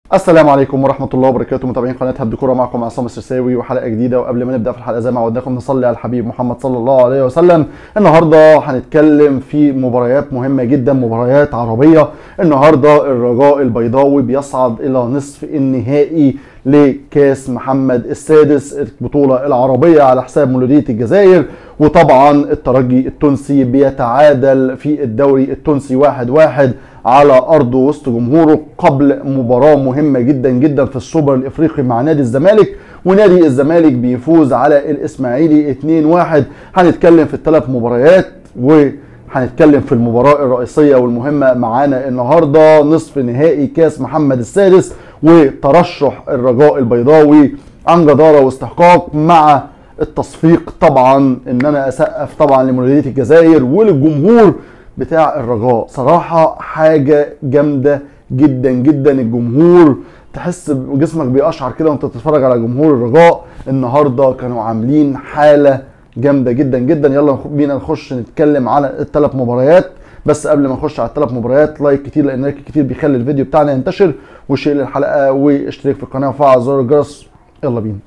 السلام عليكم ورحمة الله وبركاته متابعين قناة هبد كورة معكم عصام السرساوي وحلقة جديدة وقبل ما نبدأ في الحلقة زي ما عودناكم نصلي على الحبيب محمد صلى الله عليه وسلم النهاردة هنتكلم في مباريات مهمة جدا مباريات عربية النهاردة الرجاء البيضاوي بيصعد إلى نصف النهائي لكاس محمد السادس البطولة العربية على حساب مولودية الجزائر وطبعا الترجي التونسي بيتعادل في الدوري التونسي واحد واحد على ارضه وسط جمهوره قبل مباراه مهمه جدا جدا في السوبر الافريقي مع نادي الزمالك ونادي الزمالك بيفوز على الاسماعيلي 2-1 هنتكلم في الثلاث مباريات وهنتكلم في المباراه الرئيسيه والمهمه معانا النهارده نصف نهائي كاس محمد السادس وترشح الرجاء البيضاوي عن جداره واستحقاق مع التصفيق طبعا ان انا اسقف طبعا لمولوديه الجزائر وللجمهور بتاع الرجاء صراحة حاجة جامدة جدا جدا الجمهور تحس جسمك بيقشعر كده وانت بتتفرج على جمهور الرجاء النهارده كانوا عاملين حالة جامدة جدا جدا يلا بينا نخش نتكلم على الثلاث مباريات بس قبل ما نخش على الثلاث مباريات لايك كتير لان لايك كتير بيخلي الفيديو بتاعنا ينتشر وشير للحلقة واشترك في القناة وفعل زر الجرس يلا بينا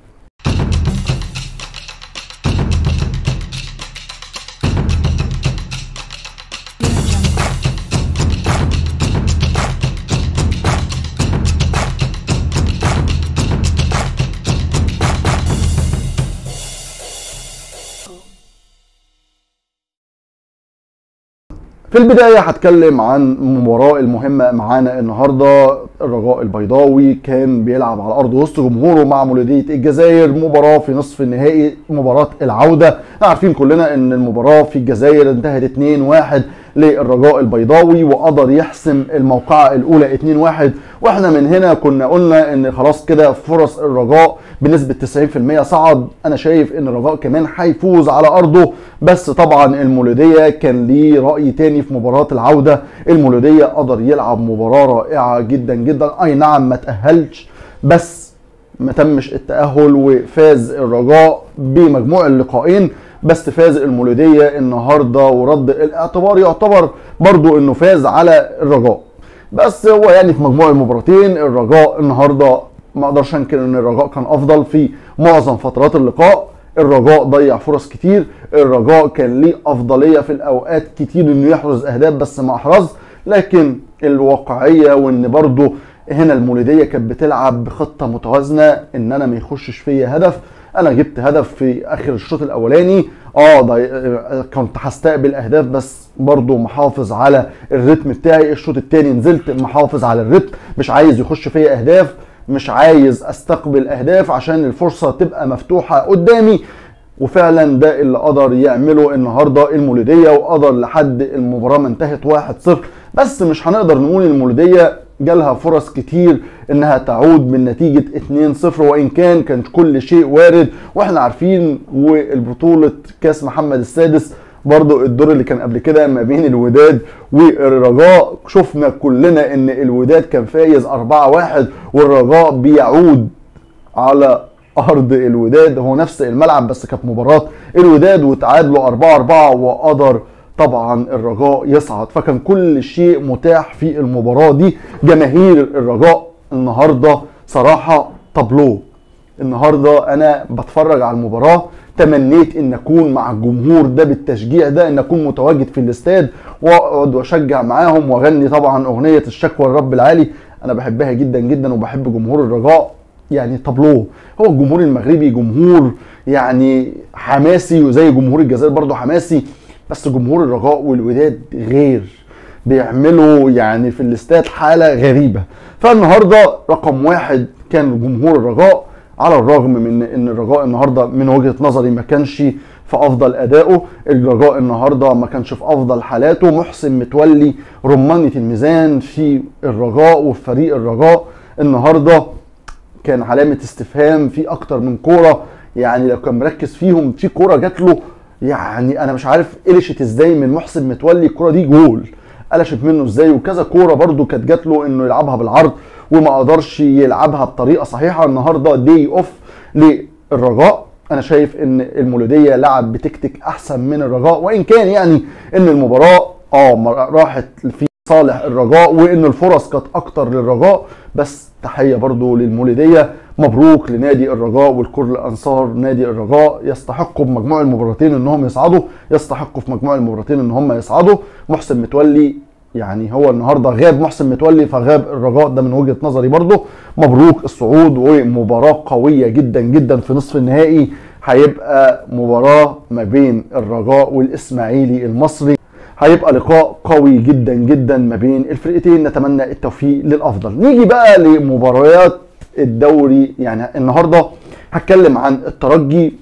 في البداية هتكلم عن المباراة المهمة معانا النهاردة الرجاء البيضاوي كان بيلعب على أرض وسط جمهوره مع مولودية الجزائر مباراة في نصف النهائي مباراة العودة عارفين كلنا ان المباراة في الجزائر انتهت 2-1 للرجاء البيضاوي وقدر يحسم الموقعة الأولى 2-1 واحنا من هنا كنا قلنا ان خلاص كده فرص الرجاء بنسبة 90% صعد انا شايف ان الرجاء كمان هيفوز على ارضه بس طبعا المولودية كان ليه رأي تاني في مباراة العودة المولودية قدر يلعب مباراة رائعة جدا جدا اي نعم ما تأهلش بس ما تمش التأهل وفاز الرجاء بمجموع اللقاءين بس فاز المولودية النهاردة ورد الاعتبار يعتبر برضو انه فاز على الرجاء بس هو يعني في مجموع المباراتين الرجاء النهارده ما اقدرش انكر ان الرجاء كان افضل في معظم فترات اللقاء الرجاء ضيع فرص كتير الرجاء كان ليه افضليه في الاوقات كتير انه يحرز اهداف بس ما احرز لكن الواقعيه وان برضه هنا المولوديه كانت بتلعب بخطه متوازنه ان انا ما يخشش فيا هدف انا جبت هدف في اخر الشوط الاولاني اه كنت هستقبل اهداف بس برضو محافظ على الريتم بتاعي الشوط الثاني نزلت محافظ على الريتم مش عايز يخش فيا اهداف مش عايز استقبل اهداف عشان الفرصه تبقى مفتوحه قدامي وفعلا ده اللي قدر يعمله النهارده المولوديه وقدر لحد المباراه ما انتهت 1-0 بس مش هنقدر نقول المولوديه جالها فرص كتير انها تعود من نتيجة 2-0 وان كان كان كل شيء وارد واحنا عارفين والبطولة كاس محمد السادس برضو الدور اللي كان قبل كده ما بين الوداد والرجاء شفنا كلنا ان الوداد كان فايز 4-1 والرجاء بيعود على ارض الوداد هو نفس الملعب بس كانت مباراة الوداد وتعادلوا 4-4 وقدر طبعا الرجاء يصعد فكان كل شيء متاح في المباراة دي جماهير الرجاء النهاردة صراحة طابلو النهاردة انا بتفرج على المباراة تمنيت ان اكون مع الجمهور ده بالتشجيع ده ان اكون متواجد في الاستاد واقعد واشجع معاهم واغني طبعا اغنية الشكوى للرب العالي انا بحبها جدا جدا وبحب جمهور الرجاء يعني طابلو هو الجمهور المغربي جمهور يعني حماسي وزي جمهور الجزائر برضه حماسي بس جمهور الرجاء والوداد غير بيعملوا يعني في الاستاد حاله غريبه فالنهارده رقم واحد كان جمهور الرجاء على الرغم من ان الرجاء النهارده من وجهه نظري ما كانش في افضل ادائه الرجاء النهارده ما كانش في افضل حالاته محسن متولي رمانه الميزان في الرجاء وفي فريق الرجاء النهارده كان علامه استفهام في اكتر من كوره يعني لو كان مركز فيهم في كوره جات له يعني انا مش عارف قلشت ازاي من محسن متولي الكوره دي جول قلشت منه ازاي وكذا كوره برده كانت جات له انه يلعبها بالعرض وما قدرش يلعبها بطريقه صحيحه النهارده دي اوف للرجاء انا شايف ان المولوديه لعب بتكتيك احسن من الرجاء وان كان يعني ان المباراه اه راحت في صالح الرجاء وان الفرص كانت اكتر للرجاء بس تحيه برضو للمولوديه مبروك لنادي الرجاء والكل انصار نادي الرجاء يستحقوا بمجموع المباراتين انهم يصعدوا يستحقوا في مجموع المباراتين ان هم يصعدوا محسن متولي يعني هو النهارده غاب محسن متولي فغاب الرجاء ده من وجهه نظري برضه مبروك الصعود ومباراه قويه جدا جدا في نصف النهائي هيبقى مباراه ما بين الرجاء والاسماعيلي المصري هيبقى لقاء قوي جدا جدا ما بين الفرقتين نتمنى التوفيق للافضل نيجي بقى لمباريات الدوري يعني النهارده هتكلم عن الترجي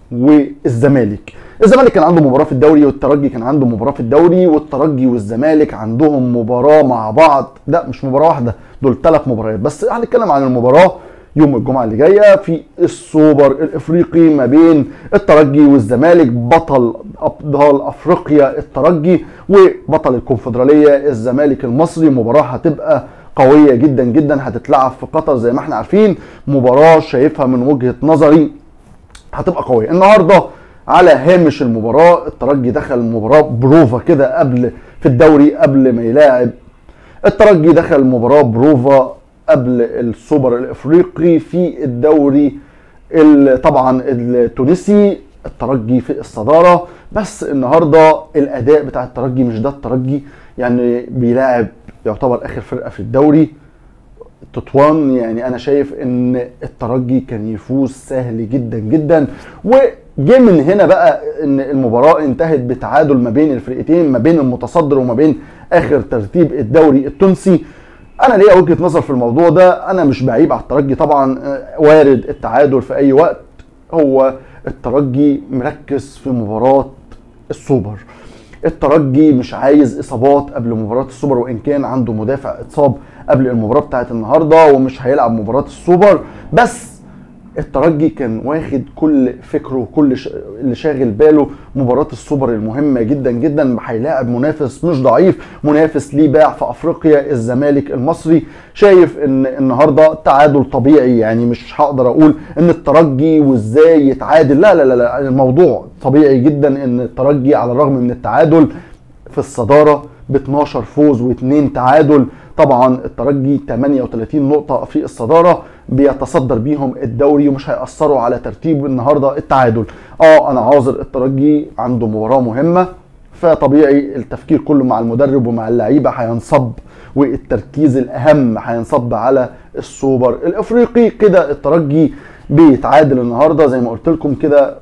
والزمالك الزمالك كان عنده مباراه في الدوري والترجي كان عنده مباراه في الدوري والترجي والزمالك عندهم مباراه مع بعض لا مش مباراه واحده دول ثلاث مباريات بس هنتكلم عن المباراه يوم الجمعه اللي جايه في السوبر الافريقي ما بين الترجي والزمالك بطل ابطال افريقيا الترجي وبطل الكونفدراليه الزمالك المصري مباراه هتبقى قويه جدا جدا هتتلعب في قطر زي ما احنا عارفين مباراه شايفها من وجهه نظري هتبقى قويه النهارده على هامش المباراه الترجي دخل المباراه بروفا كده قبل في الدوري قبل ما يلاعب الترجي دخل المباراه بروفا قبل السوبر الافريقي في الدوري طبعا التونسي الترجي في الصداره بس النهارده الاداء بتاع الترجي مش ده الترجي يعني بيلاعب يعتبر اخر فرقه في الدوري تطوان يعني انا شايف ان الترجي كان يفوز سهل جدا جدا وجه من هنا بقى ان المباراه انتهت بتعادل ما بين الفرقتين ما بين المتصدر وما بين اخر ترتيب الدوري التونسي انا ليا وجهه نظر في الموضوع ده انا مش بعيب على الترجي طبعا وارد التعادل في اي وقت هو الترجي مركز في مباراه السوبر الترجي مش عايز اصابات قبل مباراه السوبر وان كان عنده مدافع اتصاب قبل المباراه بتاعت النهارده ومش هيلعب مباراه السوبر بس الترجي كان واخد كل فكره وكل ش... اللي شاغل باله مباراه السوبر المهمه جدا جدا هيلاعب منافس مش ضعيف منافس ليه باع في افريقيا الزمالك المصري شايف ان النهارده تعادل طبيعي يعني مش هقدر اقول ان الترجي وازاي يتعادل لا لا لا, لا الموضوع طبيعي جدا ان الترجي على الرغم من التعادل في الصداره ب 12 فوز و2 تعادل طبعا الترجي 38 نقطة في الصدارة بيتصدر بيهم الدوري ومش هيأثروا على ترتيب النهارده التعادل. اه انا عاذر الترجي عنده مباراة مهمة فطبيعي التفكير كله مع المدرب ومع اللعيبة هينصب والتركيز الأهم هينصب على السوبر الأفريقي كده الترجي بيتعادل النهارده زي ما قلت لكم كده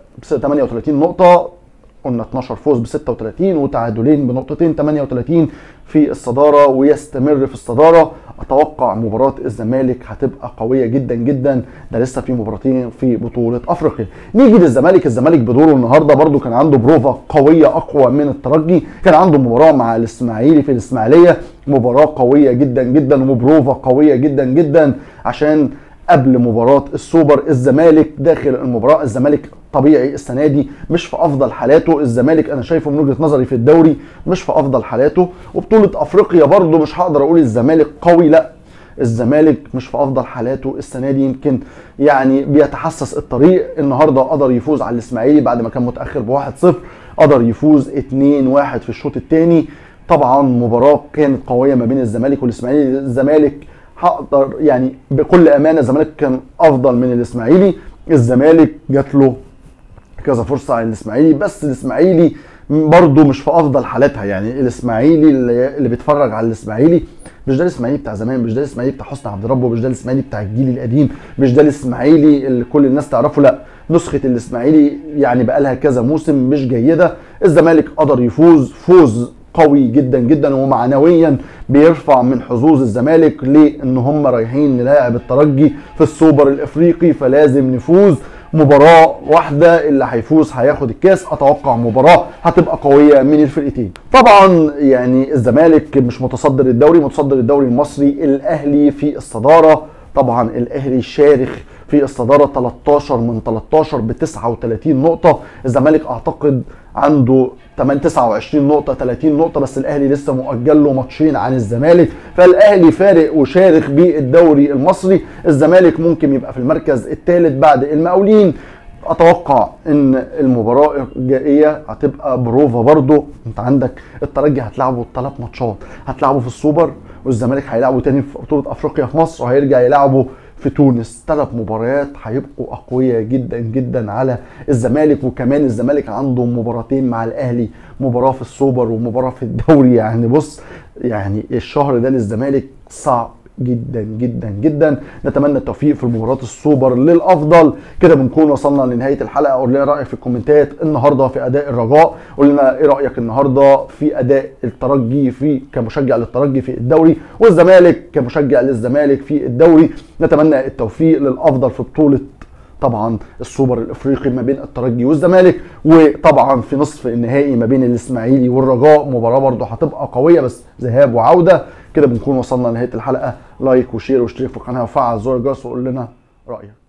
38 نقطة قلنا 12 فوز ب 36 وتعادلين بنقطتين 38 في الصداره ويستمر في الصداره اتوقع مباراه الزمالك هتبقى قويه جدا جدا ده لسه في مباراتين في بطوله افريقيا نيجي للزمالك الزمالك بدوره النهارده برده كان عنده بروفا قويه اقوى من الترجي كان عنده مباراه مع الاسماعيلي في الاسماعيليه مباراه قويه جدا جدا وبروفا قويه جدا جدا عشان قبل مباراة السوبر الزمالك داخل المباراة الزمالك طبيعي السنة دي مش في أفضل حالاته الزمالك أنا شايفه من وجهة نظري في الدوري مش في أفضل حالاته وبطولة أفريقيا برضه مش هقدر أقول الزمالك قوي لا الزمالك مش في افضل حالاته السنه دي يمكن يعني بيتحسس الطريق النهارده قدر يفوز على الاسماعيلي بعد ما كان متاخر ب 1-0 قدر يفوز 2-1 في الشوط الثاني طبعا مباراه كانت قويه ما بين الزمالك والاسماعيلي الزمالك هقدر يعني بكل امانه الزمالك كان افضل من الاسماعيلي الزمالك جات له كذا فرصه على الاسماعيلي بس الاسماعيلي برضه مش في افضل حالاتها يعني الاسماعيلي اللي, اللي بيتفرج على الاسماعيلي مش ده الاسماعيلي بتاع زمان مش ده الاسماعيلي بتاع حسني عبد ربه مش ده الاسماعيلي بتاع الجيل القديم مش ده الاسماعيلي اللي كل الناس تعرفه لا نسخه الاسماعيلي يعني بقى لها كذا موسم مش جيده الزمالك قدر يفوز فوز قوي جدا جدا ومعنويا بيرفع من حظوظ الزمالك لان هم رايحين نلاعب الترجي في السوبر الافريقي فلازم نفوز مباراة واحدة اللي هيفوز هياخد الكاس اتوقع مباراة هتبقى قوية من الفرقتين طبعا يعني الزمالك مش متصدر الدوري متصدر الدوري المصري الاهلي في الصدارة طبعا الاهلي شارخ في الصداره 13 من 13 ب 39 نقطه الزمالك اعتقد عنده 8 29 نقطة 30 نقطة بس الأهلي لسه مؤجل له ماتشين عن الزمالك فالأهلي فارق وشارخ بالدوري المصري الزمالك ممكن يبقى في المركز الثالث بعد المقاولين اتوقع ان المباراه الجايه هتبقى بروفا برضو انت عندك الترجي هتلعبوا الثلاث ماتشات هتلعبوا في السوبر والزمالك هيلعبوا تاني في بطوله افريقيا في مصر وهيرجع يلعبوا في تونس ثلاث مباريات هيبقوا اقوياء جدا جدا على الزمالك وكمان الزمالك عنده مباراتين مع الاهلي مباراه في السوبر ومباراه في الدوري يعني بص يعني الشهر ده للزمالك صعب جدا جدا جدا نتمنى التوفيق في مباراه السوبر للافضل كده بنكون وصلنا لنهايه الحلقه قول لنا رايك في الكومنتات النهارده في اداء الرجاء قول لنا ايه رايك النهارده في اداء الترجي في كمشجع للترجي في الدوري والزمالك كمشجع للزمالك في الدوري نتمنى التوفيق للافضل في بطوله طبعا السوبر الافريقي ما بين الترجي والزمالك وطبعا في نصف النهائي ما بين الاسماعيلي والرجاء مباراه برضه هتبقى قويه بس ذهاب وعوده كده بنكون وصلنا لنهايه الحلقه لايك وشير واشترك في القناه وفعل زر الجرس وقول لنا رايك